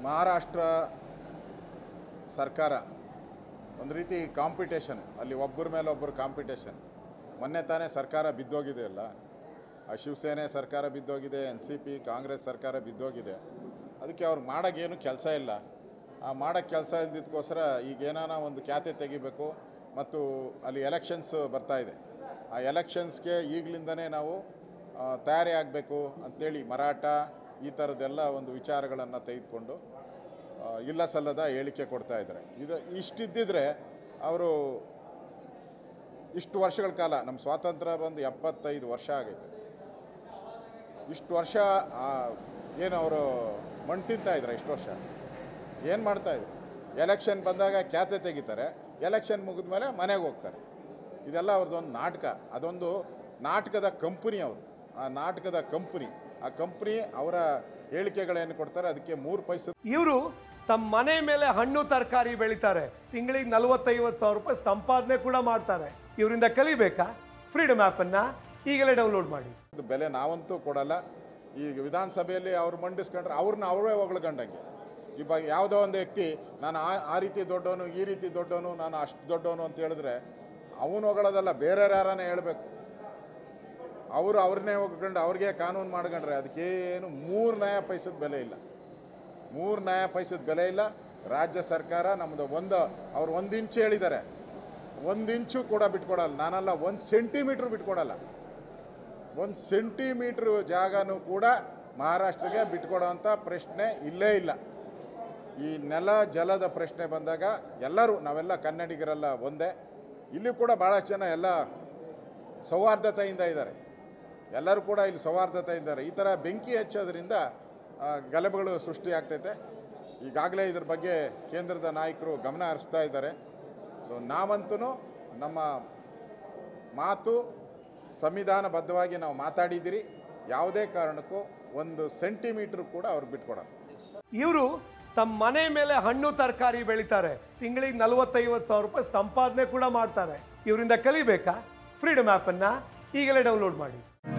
ಮಹಾರಾಷ್ಟ್ರ ಸರ್ಕಾರ ಒಂದು ರೀತಿ ಕಾಂಪಿಟೇಷನ್ ಅಲ್ಲಿ ಒಬ್ಬರ ಮೇಲೆ ಒಬ್ಬರು ಕಾಂಪಿಟೇಷನ್ ಮೊನ್ನೆ ತಾನೇ ಸರ್ಕಾರ ಬಿದ್ದೋಗಿದೆ ಅಲ್ಲ ಆ ಶಿವಸೇನೆ ಸರ್ಕಾರ ಬಿದ್ದೋಗಿದೆ ಎನ್ ಸಿ ಪಿ ಕಾಂಗ್ರೆಸ್ ಸರ್ಕಾರ ಬಿದ್ದೋಗಿದೆ ಅದಕ್ಕೆ ಅವ್ರು ಮಾಡೋಕ್ಕೇನು ಕೆಲಸ ಇಲ್ಲ ಆ ಮಾಡೋಕ್ಕೆ ಕೆಲಸ ಇದ್ದಿದ್ದಕ್ಕೋಸ್ಕರ ಈಗ ಏನಾನ ಒಂದು ಖ್ಯಾತೆ ತೆಗಿಬೇಕು ಮತ್ತು ಅಲ್ಲಿ ಎಲೆಕ್ಷನ್ಸ್ ಬರ್ತಾ ಇದೆ ಆ ಎಲೆಕ್ಷನ್ಸ್ಗೆ ಈಗಲಿಂದನೇ ನಾವು ಆ, ತಯಾರಿ ಆಗಬೇಕು ಅಂತೇಳಿ ಮರಾಠ ಈ ಥರದ್ದೆಲ್ಲ ಒಂದು ವಿಚಾರಗಳನ್ನು ತೆಗೆದುಕೊಂಡು ಆ, ಇಲ್ಲ ಸಲ್ಲದ ಹೇಳಿಕೆ ಕೊಡ್ತಾ ಇದ್ದಾರೆ ಇದು ಇಷ್ಟಿದ್ದಿದ್ರೆ ಅವರು ಇಷ್ಟು ವರ್ಷಗಳ ಕಾಲ ನಮ್ಮ ಸ್ವಾತಂತ್ರ್ಯ ಬಂದು ಎಪ್ಪತ್ತೈದು ವರ್ಷ ಆಗೈತೆ ಇಷ್ಟು ವರ್ಷ ಆ, ಏನು ಅವರು ಮಣ್ಣು ತಿಂತಾ ಇದ್ರು ಇಷ್ಟು ವರ್ಷ ಏನು ಮಾಡ್ತಾ ಇದ್ರು ಎಲೆಕ್ಷನ್ ಬಂದಾಗ ಖ್ಯಾತೆ ತೆಗಿತಾರೆ ಎಲೆಕ್ಷನ್ ಮುಗಿದ ಮೇಲೆ ಮನೆಗೆ ಹೋಗ್ತಾರೆ ಇದೆಲ್ಲ ಅವ್ರದ್ದೊಂದು ನಾಟಕ ಅದೊಂದು ನಾಟಕದ ಕಂಪನಿ ಅವರು ಆ ನಾಟಕದ ಕಂಪನಿ ಆ ಕಂಪ್ನಿ ಅವರ ಹೇಳಿಕೆಗಳೇನು ಕೊಡ್ತಾರೆ ಅದಕ್ಕೆ ಮೂರು ಪೈಸೆ ಇವರು ತಮ್ಮ ಮನೆ ಮೇಲೆ ಹಣ್ಣು ತರಕಾರಿ ಬೆಳಿತಾರೆ ತಿಂಗಳಿಗೆ ನಲವತ್ತೈವತ್ತು ಸಾವಿರ ರೂಪಾಯಿ ಸಂಪಾದನೆ ಕೂಡ ಮಾಡ್ತಾರೆ ಇವರಿಂದ ಕಲಿಬೇಕಾ ಫ್ರೀಡಮ್ ಆ್ಯಪನ್ನು ಈಗಲೇ ಡೌನ್ಲೋಡ್ ಮಾಡಿ ಇದು ಬೆಲೆ ನಾವಂತೂ ಕೊಡಲ್ಲ ಈಗ ವಿಧಾನಸಭೆಯಲ್ಲಿ ಅವ್ರು ಮಂಡಿಸ್ಕೊಂಡ್ರೆ ಅವ್ರನ್ನ ಅವರೇ ಹೊಗಳ್ಕೊಂಡಂಗೆ ಇವಾಗ ಯಾವುದೋ ಒಂದು ವ್ಯಕ್ತಿ ನಾನು ಆ ಆ ರೀತಿ ದೊಡ್ಡವನು ಈ ರೀತಿ ದೊಡ್ಡವನು ನಾನು ಅಷ್ಟು ದೊಡ್ಡವನು ಅಂತ ಹೇಳಿದ್ರೆ ಅವನು ಹೊಗಳೋದಲ್ಲ ಬೇರೆ ಯಾರನ್ನೇ ಹೇಳಬೇಕು ಅವರು ಅವ್ರನ್ನೇ ಹೋಗ್ಕೊಂಡು ಅವ್ರಿಗೆ ಕಾನೂನು ಮಾಡ್ಕೊಂಡ್ರೆ ಅದಕ್ಕೇನು ಮೂರು ನ್ಯಾಯ ಪೈಸದ ಬೆಲೆ ಇಲ್ಲ ಮೂರು ನ್ಯಾಯ ಪೈಸದ ಬೆಲೆ ಇಲ್ಲ ರಾಜ್ಯ ಸರ್ಕಾರ ನಮ್ಮದು ಒಂದು ಅವ್ರು ಒಂದು ಇಂಚು ಹೇಳಿದ್ದಾರೆ ಒಂದು ಇಂಚು ಕೂಡ ಬಿಟ್ಕೊಡಲ್ಲ ನಾನಲ್ಲ ಒಂದು ಸೆಂಟಿಮೀಟ್ರ್ ಬಿಟ್ಕೊಡಲ್ಲ ಒಂದು ಸೆಂಟಿಮೀಟ್ರ್ ಜಾಗನೂ ಕೂಡ ಮಹಾರಾಷ್ಟ್ರಗೆ ಬಿಟ್ಕೊಡೋವಂಥ ಪ್ರಶ್ನೆ ಇಲ್ಲೇ ಇಲ್ಲ ಈ ನೆಲ ಜಲದ ಪ್ರಶ್ನೆ ಬಂದಾಗ ಎಲ್ಲರೂ ನಾವೆಲ್ಲ ಕನ್ನಡಿಗರೆಲ್ಲ ಒಂದೇ ಇಲ್ಲಿ ಕೂಡ ಭಾಳ ಜನ ಎಲ್ಲ ಸೌಹಾರ್ದತೆಯಿಂದ ಇದ್ದಾರೆ ಎಲ್ಲರೂ ಕೂಡ ಇಲ್ಲಿ ಸೌಹಾರ್ದತೆ ಇದ್ದಾರೆ ಈ ಥರ ಬೆಂಕಿ ಹಚ್ಚೋದ್ರಿಂದ ಆ, ಗಲಭೆಗಳು ಸೃಷ್ಟಿಯಾಗ್ತೈತೆ ಈಗಾಗಲೇ ಇದ್ರ ಬಗ್ಗೆ ಕೇಂದ್ರದ ನಾಯಕರು ಗಮನ ಹರಿಸ್ತಾ ಇದ್ದಾರೆ ಸೊ ನಾವಂತೂ ನಮ್ಮ ಮಾತು ಸಂವಿಧಾನಬದ್ಧವಾಗಿ ನಾವು ಮಾತಾಡಿದ್ದೀರಿ ಯಾವುದೇ ಕಾರಣಕ್ಕೂ ಒಂದು ಸೆಂಟಿಮೀಟ್ರ್ ಕೂಡ ಅವ್ರಿಗೆ ಬಿಟ್ಕೊಡಲ್ಲ ಇವರು ತಮ್ಮ ಮನೆ ಮೇಲೆ ಹಣ್ಣು ತರಕಾರಿ ಬೆಳಿತಾರೆ ತಿಂಗಳಿಗೆ ನಲವತ್ತೈವತ್ತು ಸಾವಿರ ರೂಪಾಯಿ ಸಂಪಾದನೆ ಕೂಡ ಮಾಡ್ತಾರೆ ಇವರಿಂದ ಕಲಿಬೇಕಾ ಫ್ರೀಡಮ್ ಆ್ಯಪನ್ನು ಈಗಲೇ ಡೌನ್ಲೋಡ್ ಮಾಡಿ